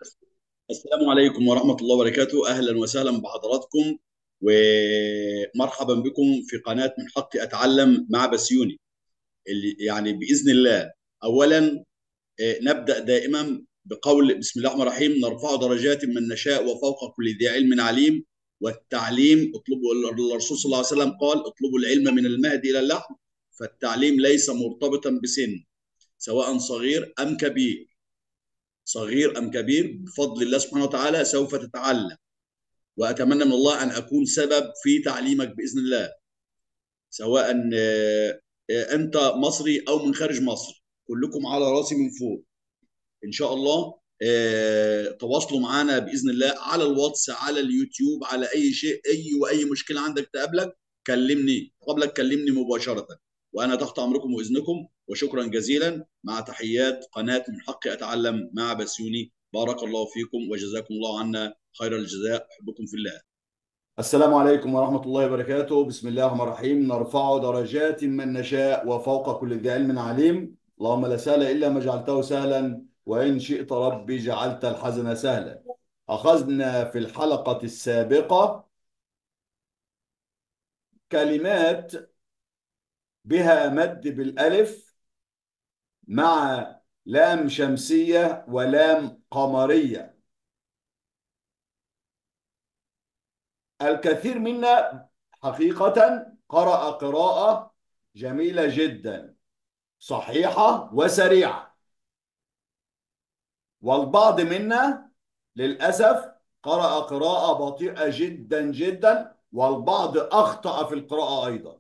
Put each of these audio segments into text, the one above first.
السلام عليكم ورحمة الله وبركاته أهلا وسهلا بحضراتكم ومرحبا بكم في قناة من حقي أتعلم مع بسيوني اللي يعني بإذن الله أولا آه، نبدأ دائما بقول بسم الله الرحمن الرحيم نرفع درجات من نشاء وفوق كل ذي علم عليم والتعليم اطلبوا الرسول صلى الله عليه وسلم قال اطلبوا العلم من المهد إلى اللحم فالتعليم ليس مرتبطا بسن سواء صغير أم كبير صغير أم كبير بفضل الله سبحانه وتعالى سوف تتعلم وأتمنى من الله أن أكون سبب في تعليمك بإذن الله سواء آه، آه، أنت مصري أو من خارج مصر كلكم على راسي من فوق إن شاء الله آه، تواصلوا معنا بإذن الله على الواتس على اليوتيوب على أي شيء أي وأي مشكلة عندك تقابلك كلمني قبلك كلمني مباشرة وأنا تحت أمركم وإذنكم وشكرا جزيلا مع تحيات قناة من حقي أتعلم مع بسيوني بارك الله فيكم وجزاكم الله عنا خير الجزاء أحبكم في الله السلام عليكم ورحمة الله وبركاته بسم الله الرحمن الرحيم نرفع درجات من نشاء وفوق كل ذي علم عليم اللهم لا سهل إلا ما جعلته سهلا وإن شئت ربي جعلت الحزن سهلا أخذنا في الحلقة السابقة كلمات بها مد بالألف مع لام شمسية ولام قمرية الكثير منا حقيقة قرأ قراءة جميلة جدا صحيحة وسريعة والبعض منا للأسف قرأ قراءة بطيئة جدا جدا والبعض أخطأ في القراءة أيضا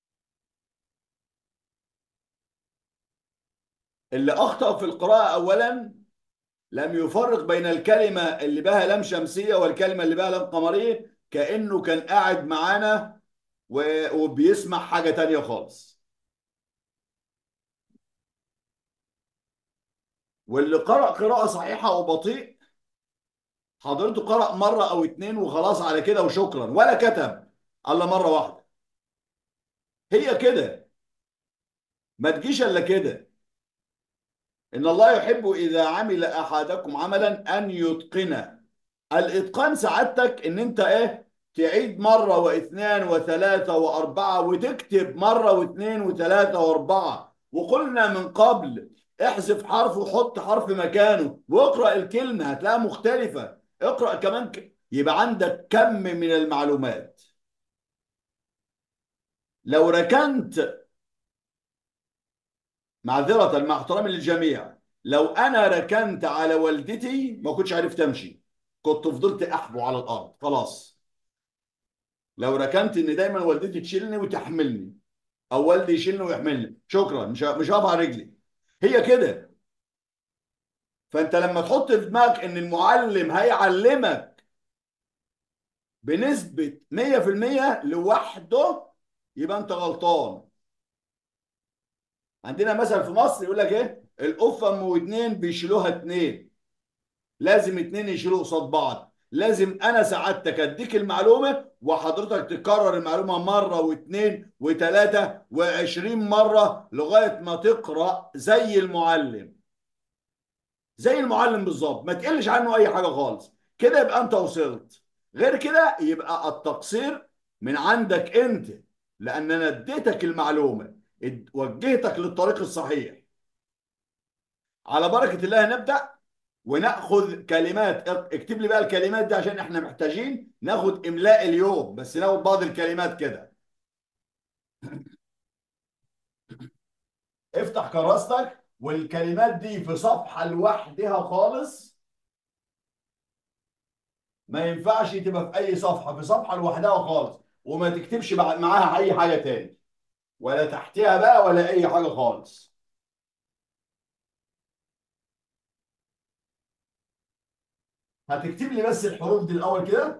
اللي أخطأ في القراءة أولا لم يفرق بين الكلمة اللي بها لام شمسية والكلمة اللي بها لام قمرية كأنه كان قاعد معانا و- وبيسمع حاجة تانية خالص واللي قرأ قراءة صحيحة وبطيء حضرته قرأ مرة أو اتنين وخلاص على كده وشكرا ولا كتب إلا مرة واحدة هي كده ما تجيش إلا كده إن الله يحب إذا عمل أحدكم عملا أن يتقنه الإتقان سعادتك إن أنت إيه تعيد مرة واثنان وثلاثة وأربعة وتكتب مرة واثنين وثلاثة وأربعة وقلنا من قبل احذف حرف وحط حرف مكانه واقرأ الكلمة هتلاقيها مختلفة اقرأ كمان ك... يبقى عندك كم من المعلومات لو ركنت معذرة مع احترامي للجميع لو أنا ركنت على والدتي ما كنتش عرفت أمشي كنت فضلت أحبو على الأرض خلاص لو ركنت إن دايما والدتي تشيلني وتحملني أو والدي يشيلني ويحملني شكرا مش ه- مش هقف على رجلي هي كده فأنت لما تحط في دماغك إن المعلم هيعلمك بنسبة 100% لوحده يبقى أنت غلطان عندنا مثلا في مصر يقول لك ايه القفه ام ودنين بيشيلوها اتنين لازم اتنين يشيلوا قصاد بعض لازم انا سعادتك اديك المعلومه وحضرتك تكرر المعلومه مره واثنين وثلاثه وعشرين مره لغايه ما تقرا زي المعلم زي المعلم بالظبط ما تقلش عنه اي حاجه خالص كده يبقى انت وصلت غير كده يبقى التقصير من عندك انت لان انا اديتك المعلومه اد- وجهتك للطريق الصحيح على بركه الله نبدا وناخذ كلمات اكتب لي بقى الكلمات دي عشان احنا محتاجين ناخد املاء اليوم بس ناخد بعض الكلمات كده افتح كراستك والكلمات دي في صفحه لوحدها خالص ما ينفعش تبقى في اي صفحه في صفحه لوحدها خالص وما تكتبش بعد معاها اي حاجه تاني ولا تحتها بقى ولا اي حاجه خالص هتكتب لي بس الحروف دي الاول كده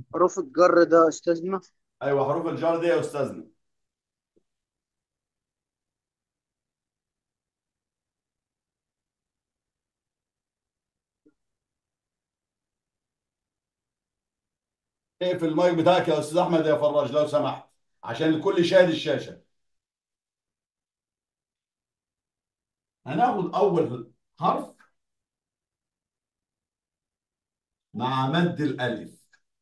حروف الجر ده أستاذنا ايوه حروف الجر دي يا استاذنا اقفل المايك بتاعك يا استاذ احمد يا فراج لو سمحت عشان الكل شاهد الشاشه هناخد اول حرف مع مد الالف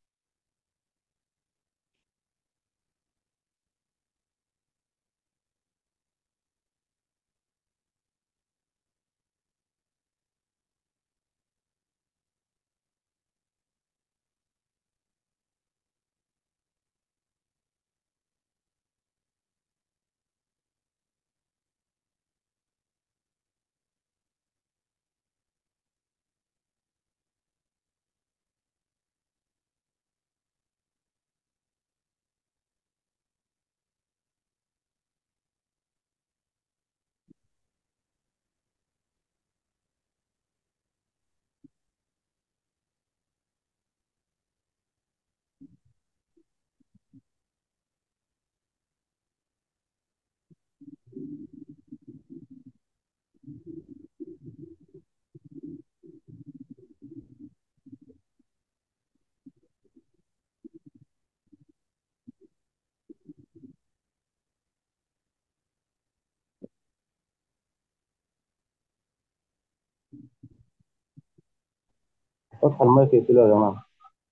فتح المايك يقفله يا جماعة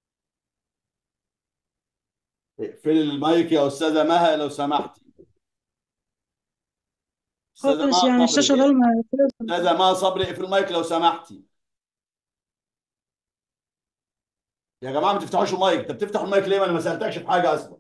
اقفل المايك يا استاذه مها لو سمحتي استاذه خالص يعني مها الشاشة صبري ضلمة استاذه مها صبري اقفل المايك لو سمحتي يا جماعه ما تفتحوش المايك انت بتفتح المايك ليه ما انا ما سالتكش في حاجه اصلا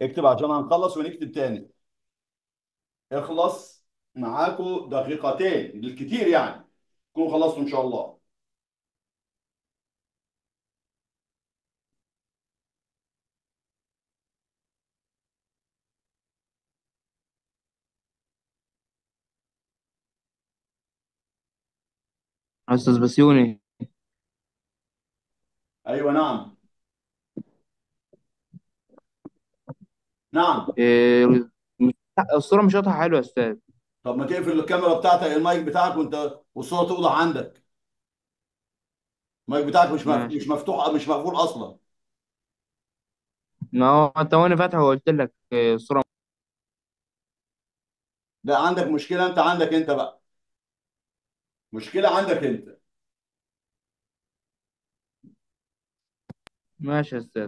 اكتب عشان هنخلص ونكتب تاني اخلص معاكم دقيقتين بالكتير يعني تكونوا خلصتوا ان شاء الله أستاذ بسيوني ايوه نعم نعم إيه مش- الصورة مش واضحة حلوة يا أستاذ طب ما تقفل الكاميرا بتاعتك المايك بتاعك وانت والصوره توضح عندك المايك بتاعك مش مف... ماشي مش مفتوح مش مقفول اصلا ما هو أنت وأنا فاتح وقلت لك إيه، الصورة ده عندك مشكله انت عندك انت بقى مشكله عندك انت ماشي يا أستاذ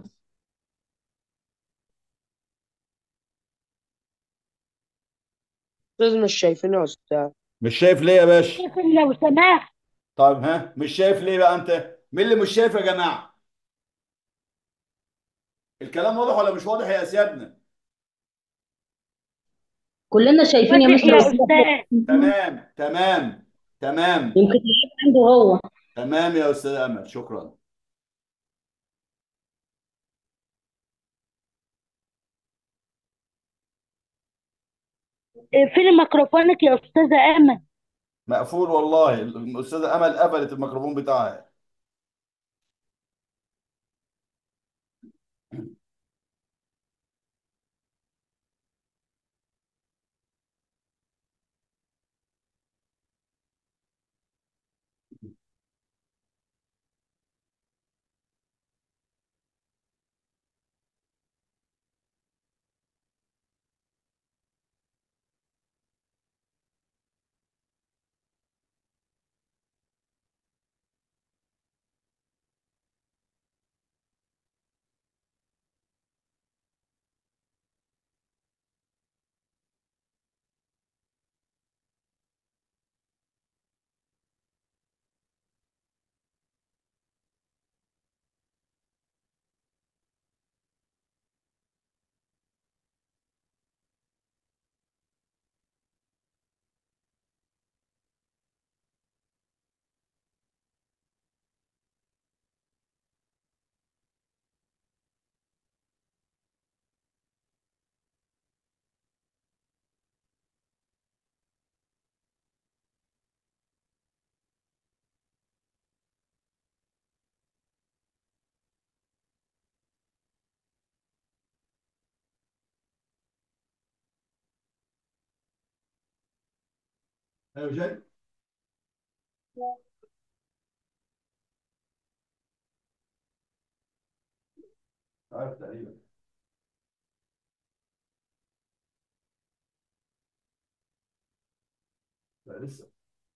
أستاذ مش شايفينه يا أستاذ مش شايف ليه يا باشا اقفل لو سمحت طيب ها مش شايف ليه بقى انت مين اللي مش شايف يا جماعه الكلام واضح ولا مش واضح يا اسيادنا كلنا شايفين يا واضح مستر يا بس استاذ تمام تمام تمام يمكن العيب عنده هو تمام يا استاذ امل شكرا اقفلي ميكروفونك يا استاذه امل مقفول والله الاستاذه امل قفلت الميكروفون بتاعها ايوه جاي عارف تقريبا لا لسه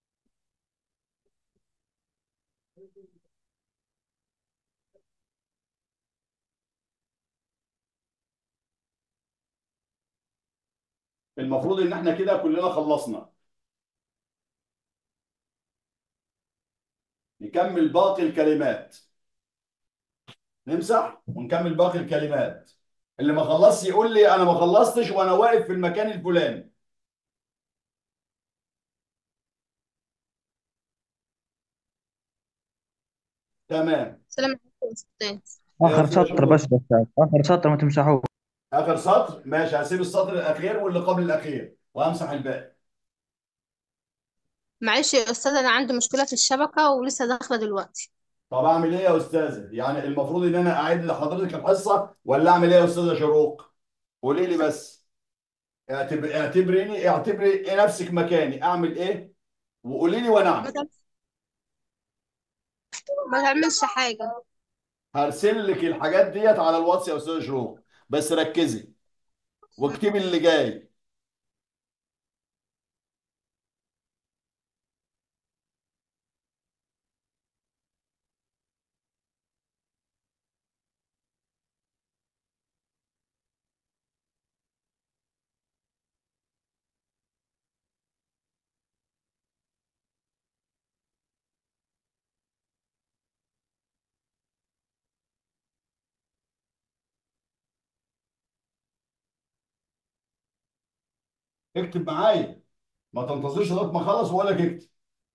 المفروض ان احنا كده كلنا خلصنا نكمل باقي الكلمات نمسح ونكمل باقي الكلمات اللي ما خلصش يقول لي انا ما خلصتش وانا واقف في المكان الفلاني تمام السلام عليكم يا أستاذ يا اخر استاذ سطر بس شكرا بس اخر سطر ما تمسحوه اخر سطر ماشي هسيب السطر الاخير واللي قبل الاخير وامسح الباقي معلش يا أستاذ أنا عندي مشكلة في الشبكة ولسه داخلة دلوقتي طب اعمل ايه يا استاذه يعني المفروض ان انا اعيد لحضرتك الحصه ولا اعمل ايه يا استاذه شروق قولي لي بس اعتبر اعتبريني اعتبري نفسك مكاني اعمل ايه وقولي لي وانا ما اعمل تعمل- ما تعملش حاجة هرسل لك الحاجات ديت على الواتس يا استاذه شروق بس ركزي واكتبي اللي جاي اكتب معايا ما تنتظرش لغايه ما اخلص واقول لك اكتب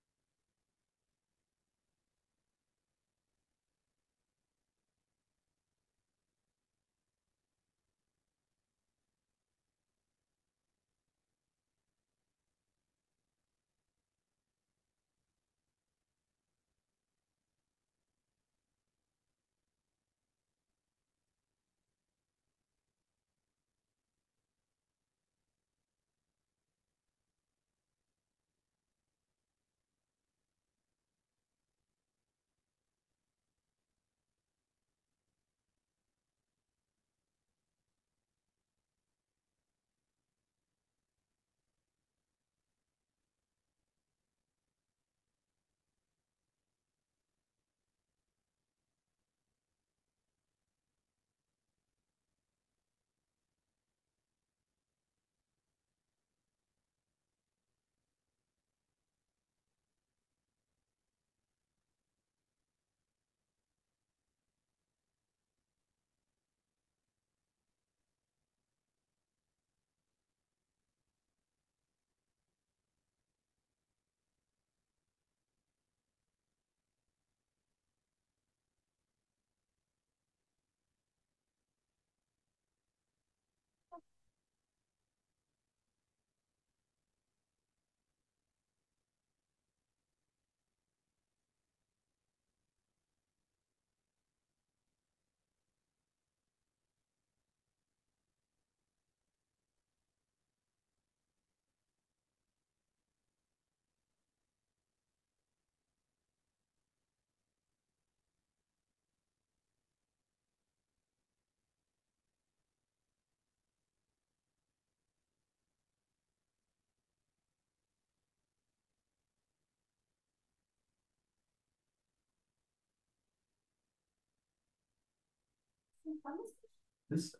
لسه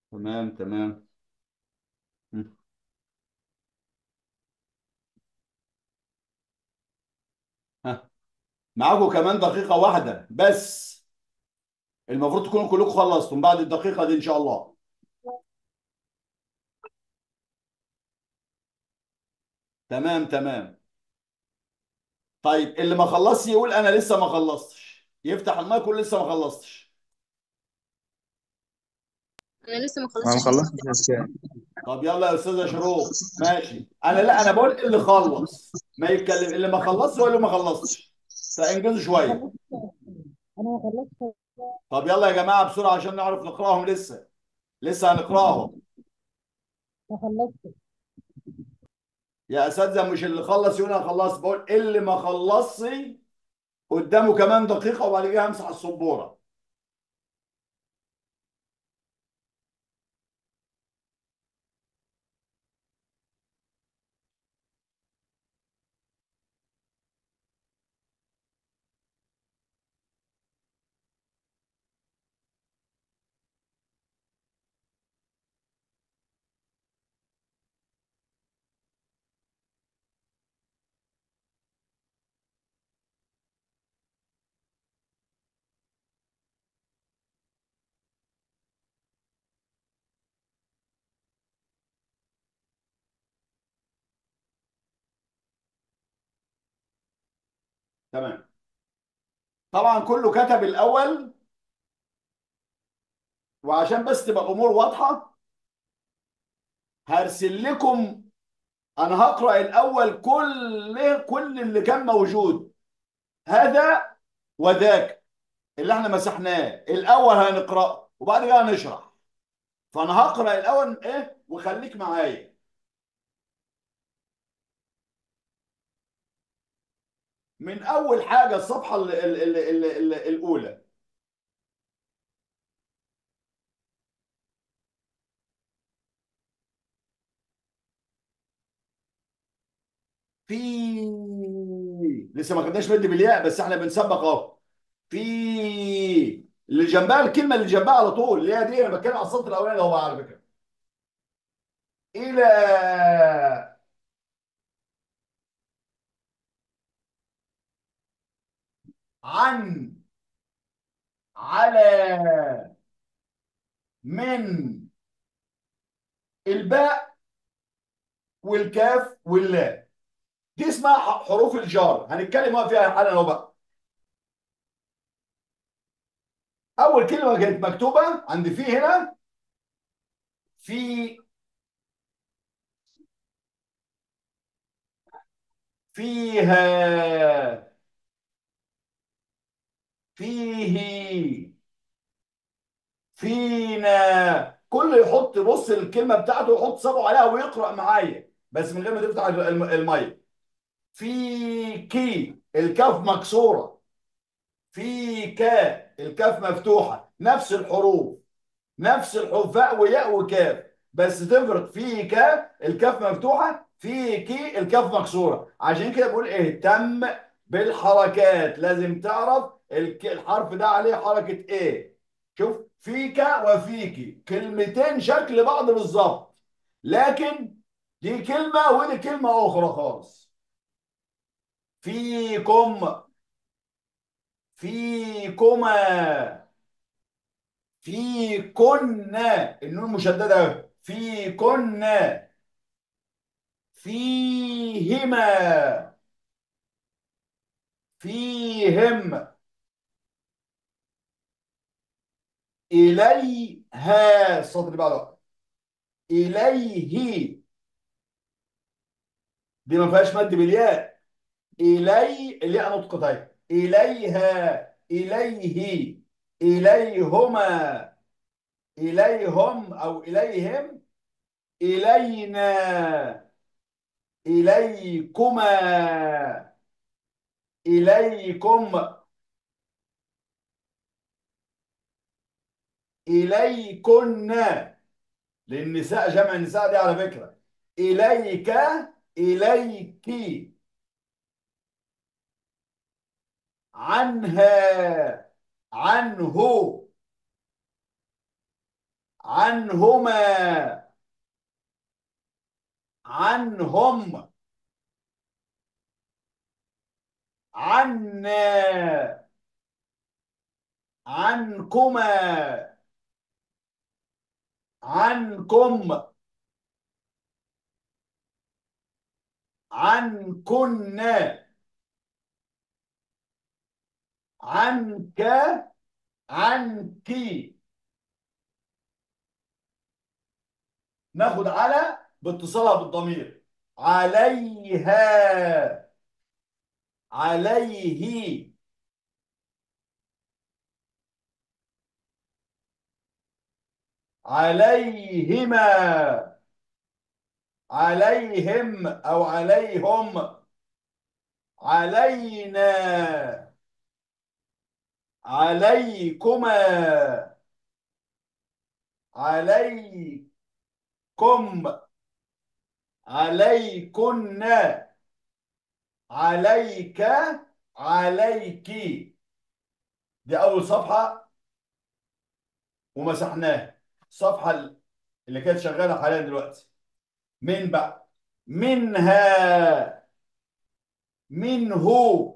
تمام تمام م. ها معاكم كمان دقيقة واحدة بس المفروض تكونوا كلكم خلصتم بعد الدقيقة دي إن شاء الله تمام تمام طيب اللي ما خلصش يقول أنا لسه ما خلصتش يفتح المايك يقول لسه ما خلصتش انا لسه ما انا ما خلصتش خلصتش يا استاذ طب يلا يا أستاذة شروق ماشي أنا لا أنا بقول اللي خلص ما يتكلم اللي ما خلصش هو اللي ما خلصش فانجزوا شوية انا ما خلصت طب يلا يا جماعة بسرعة عشان نعرف نقراهم لسه لسه هنقراهم ما خلصت يا اساتذه مش اللي خلص يقول انا خلصت بقول اللي ما خلصش قدامه كمان دقيقه وبعد كده همسح السبوره تمام طبعا كله كتب الاول وعشان بس تبقى الامور واضحه هرسل لكم انا هقرا الاول كل كل اللي كان موجود هذا وذاك اللي احنا مسحناه الاول هنقرا وبعد كده هنشرح فانا هقرا الاول ايه وخليك معايا من اول حاجه الصفحه ال ال ال ال ال الاولى في لسه ما خدناش مد بالياء بس احنا بنسبق اهو في اللي جنبها الكلمه اللي جنبها على طول اللي هي دي انا بتكلم على السطر الاولاني اهو على فكره الى عن على من الباء والكاف واللام دي اسمها ح- حروف الجار هنتكلم فيها حالا اهو بقى اول كلمه كانت مكتوبه عند في هنا في فيها فيه فينا كل يحط بص الكلمه بتاعته يحط صبعه عليها ويقرا معايا بس من غير ما تفتح الم- المايك فيكي الكاف مكسوره فيك الكاف مفتوحه نفس الحروف نفس الحروف فاء وياء وكاف بس تفرق فيك الكاف مفتوحه فيكي الكاف مكسوره عشان كده بقول اهتم بالحركات لازم تعرف الك- الحرف ده عليه حركه ايه شوف فيك وفيكي كلمتين شكل بعض بالظبط لكن دي كلمه ودي كلمه اخرى خالص فيكم فيكما فيكن النون مشددة فيكن فيهما فيهم إليها السطر اللي بعده إليه دي ما فيهاش مد بالياء إلي الياء نطق طيب إليها إليه إليهما إليهم أو إليهم إلينا إليكما إليكم إليكن للنساء جمع النساء دي على فكرة إليك إليك عنها عنه عنهما عنهم عنا عنكما عنكم عنكن عنك عنك ناخد على باتصالها بالضمير عليها عليه عليهما عليهم او عليهم علينا عليكما عليكم عليكن عليك عليك دي اول صفحه ومسحناها الصفحه اللي كانت شغاله حاليا دلوقتي من بقى منها منه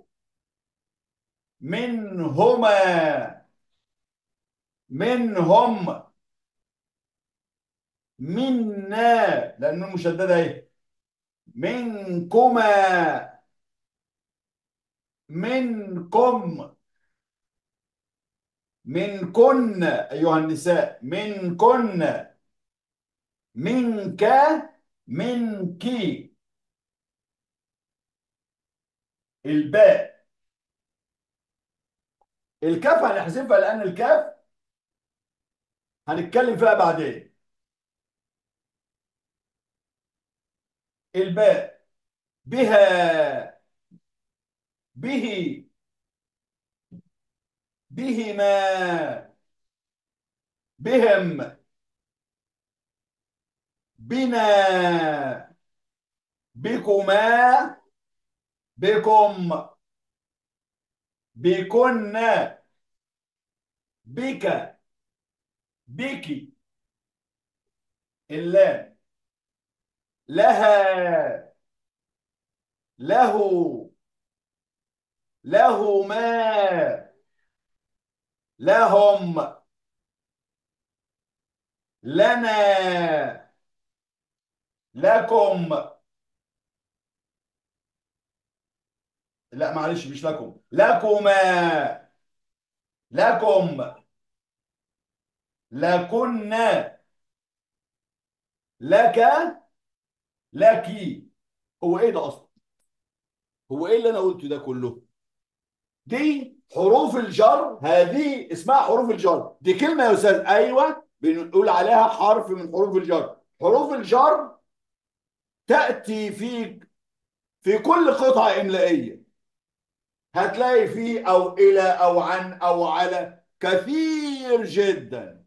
منهما منهم منا لانه مشدده اهي منكما منكم منكن ايها النساء منكن منك منك الباء الكاف هنحذفها لان الكاف هنتكلم فيها بعدين الباء بها به بهما بهم بنا بكما بكم بكن بك بك اللام لها له لهما لهم لنا لكم لا معلش مش لكم لكما لكم لكن لك لك هو ايه ده اصلا هو ايه اللي انا قلته ده كله دي حروف الجر هذه اسمها حروف الجر دي كلمه يا استاذ ايوه بنقول عليها حرف من حروف الجر حروف الجر تاتي في في كل قطعه املائيه هتلاقي في او الى او عن او على كثير جدا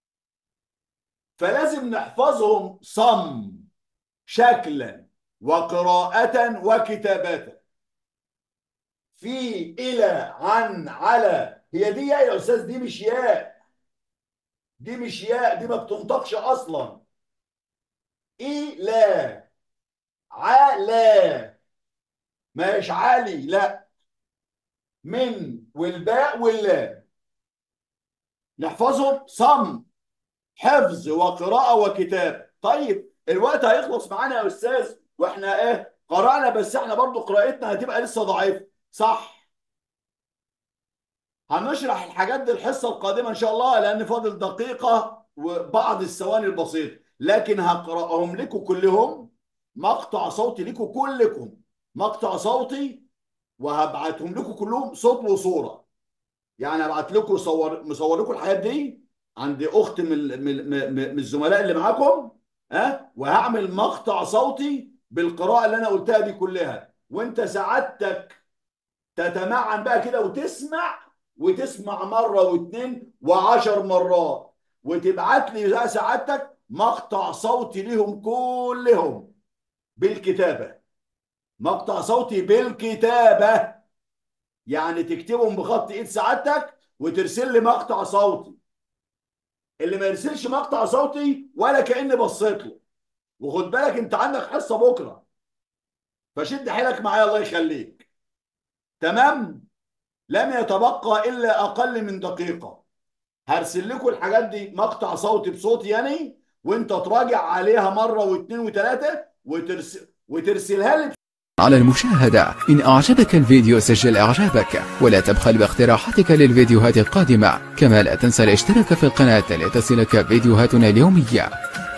فلازم نحفظهم صم شكلا وقراءة وكتابة في إلى عن على هي دي ياء يا أستاذ دي مش ياء دي مش ياء دي ما بتنطقش أصلا إلى على مش عالي لا من والباء واللام نحفظهم صم حفظ وقراءة وكتاب طيب الوقت هيخلص معانا يا استاذ واحنا ايه قرأنا بس احنا برضو قراءتنا هتبقى لسه ضعيفة صح هنشرح الحاجات دي الحصة القادمة ان شاء الله لان فاضل دقيقة وبعض الثواني البسيطة لكن هقرأهم لكم كلهم مقطع صوتي لكم كلكم مقطع صوتي وهبعتهم لكم كلهم صوت وصورة يعني هبعت لكم صور مصور لكم الحاجات دي عند اخت من من من من الزملاء اللي معاكم ها وهعمل مقطع صوتي بالقراءه اللي انا قلتها دي كلها وانت سعادتك تتمعن بقى كده وتسمع وتسمع مره واثنين وعشر مرات وتبعت لي بقى سعادتك مقطع صوتي ليهم كلهم بالكتابه مقطع صوتي بالكتابه يعني تكتبهم بخط ايد سعادتك وترسل لي مقطع صوتي اللي ما يرسلش مقطع صوتي ولا كاني بصيت له وخد بالك انت عندك حصه بكره فشد حيلك معايا الله يخليك تمام لم يتبقى الا اقل من دقيقه هرسل لكم الحاجات دي مقطع صوتي بصوتي يعني وانت تراجع عليها مره واثنين وثلاثه وترسل وترسلها لي على المشاهدة إن أعجبك الفيديو سجل إعجابك ولا تبخل باقتراحاتك للفيديوهات القادمة كما لا تنسى الاشتراك في القناة لتصلك فيديوهاتنا اليومية